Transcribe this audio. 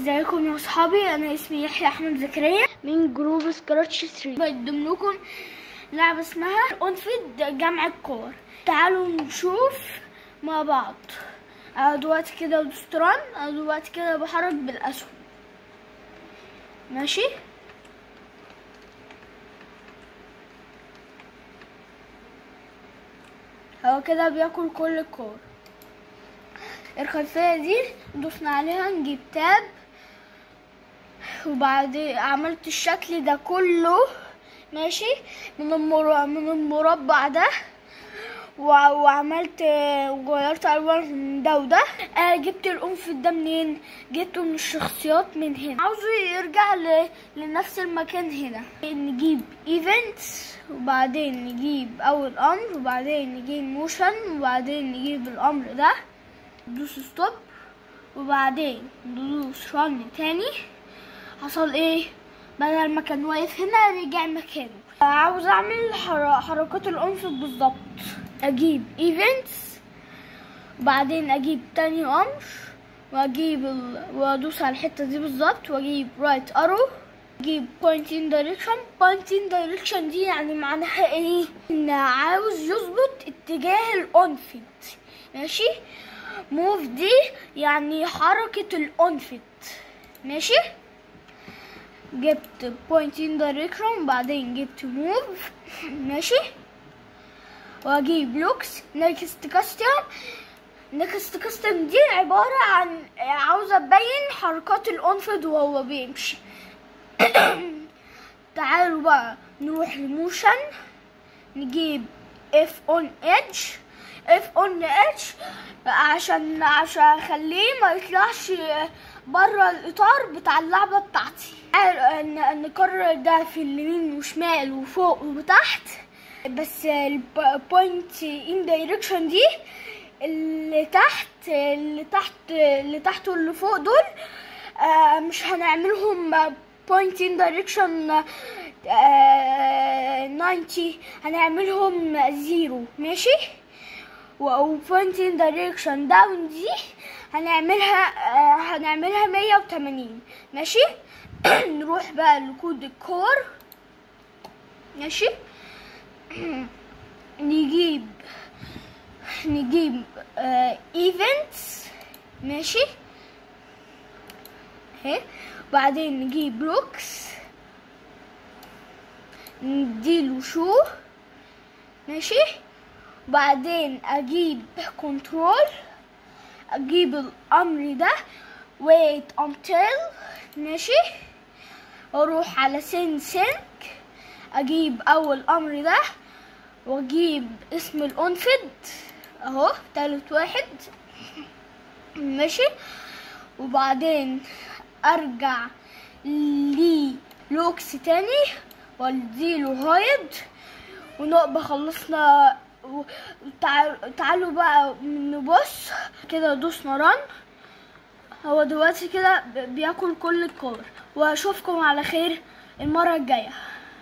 ازيكم يا اصحابي انا اسمي يحيى احمد زكريا من جروب سكراتش 3 بقدم لكم لعبه اسمها انفد جمع الكور تعالوا نشوف مع بعض انا دلوقتي كده دوستران انا دلوقتي كده بحرك بالاسهم ماشي هو كده بياكل كل الكور الخلفية دي دوسنا عليها نجيب تاب وبعد عملت الشكل ده كله ماشي من المر... من المربع ده وع- وعملت وغيرت الوان من ده وده آه جبت الانف ده منين جبته من الشخصيات من هنا عاوزه يرجع ل... لنفس المكان هنا نجيب ايفنتس وبعدين نجيب اول امر وبعدين نجيب موشن وبعدين نجيب الامر ده ندوس ستوب وبعدين ندوس رن تاني حصل ايه بدل ما كان واقف هنا رجع مكانه عاوز اعمل حر- حركات الانف بالظبط اجيب ايفنتس وبعدين اجيب تاني امر واجيب ال... وادوس على الحته دي بالظبط واجيب رايت ارو اجيب pointing direction pointing direction دي يعني معناها ايه ان عاوز يظبط اتجاه الانفت ماشي موف دي يعني حركة الانفت ماشي جبت pointing direction بعدين جبت موف ماشي واجيب لوكس نيكست كاستم نيكست كاستم دي عبارة عن عاوزة ابين حركات الانفد وهو بيمشي تعالوا بقى نروح لموشن نجيب اف اون اتش اف اون اتش عشان عشان اخليه ما يطلعش بره الاطار بتاع اللعبه بتاعتي تعال- ن- نكرر ده في اليمين وشمال وفوق وتحت بس البوينت ان دايركشن دي اللي تحت اللي تحت اللي تحت واللي فوق دول آه، مش هنعملهم بوينت ان دايركشن 90 هنعملهم زيرو ماشي و point in direction down دي هنعملها آه، هنعملها 180 ماشي نروح بقى لكود الكور ماشي نجيب نجيب ايفنتس ماشي اهي بعدين نجيب لوكس نديله شو ماشي بعدين اجيب كنترول اجيب الامر ده wait until ماشي اروح على سين سينك اجيب اول امر ده واجيب اسم الانفد اهو تالت واحد ماشي وبعدين ارجع للوكس تاني واديله هايد ونبقى خلصنا و- تعال- تعالوا بقى نبص كده دوسنا رن هو دلوقتي كده ب- بياكل كل الكور واشوفكم على خير المرة الجاية